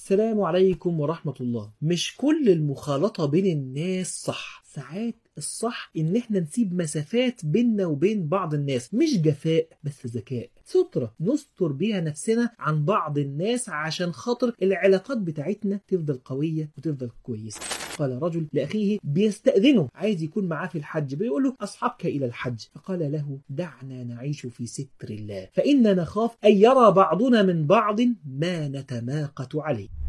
السلام عليكم ورحمة الله مش كل المخالطة بين الناس صح ساعات الصح ان احنا نسيب مسافات بيننا وبين بعض الناس مش جفاء بس ذكاء سترة نستر بيها نفسنا عن بعض الناس عشان خاطر العلاقات بتاعتنا تفضل قوية وتفضل كويسة قال رجل لأخيه بيستأذنه عايز يكون معاه في الحج بيقول له أصحبك إلى الحج فقال له دعنا نعيش في ستر الله فإننا نخاف أن يرى بعضنا من بعض ما نتماقت عليه